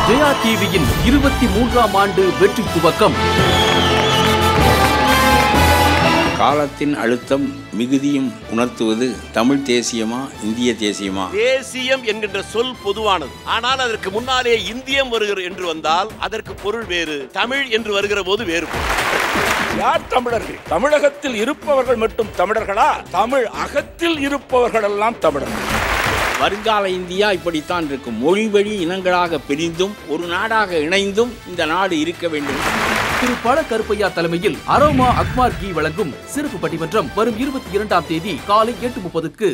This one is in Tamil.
ஜெயா டிவியின் இருபத்தி மூன்றாம் ஆண்டு வெற்றி துவக்கம் காலத்தின் அழுத்தம் மிகுதியும் உணர்த்துவது தமிழ் தேசியமா இந்திய தேசியமா தேசியம் என்கின்ற சொல் பொதுவானது ஆனால் அதற்கு முன்னாலே இந்தியம் வருகிற என்று வந்தால் அதற்கு பொருள் வேறு தமிழ் என்று வருகிற போது வேறு பொருள். யார் தமிழர்கள் தமிழகத்தில் இருப்பவர்கள் மட்டும் தமிழர்களா தமிழ் அகத்தில் இருப்பவர்கள் எல்லாம் தமிழர்கள் வருங்கால இந்தியா இப்படித்தான் இருக்கும் மொழி வழி இனங்களாக பிரிந்தும் ஒரு நாடாக இணைந்தும் இந்த நாடு இருக்க வேண்டும் திரு பழ கருப்பையா தலைமையில் அரோமா அக்மார் கீ வழங்கும் சிறப்பு பட்டிமன்றம் வரும் இருபத்தி இரண்டாம் தேதி காலை எட்டு முப்பதுக்கு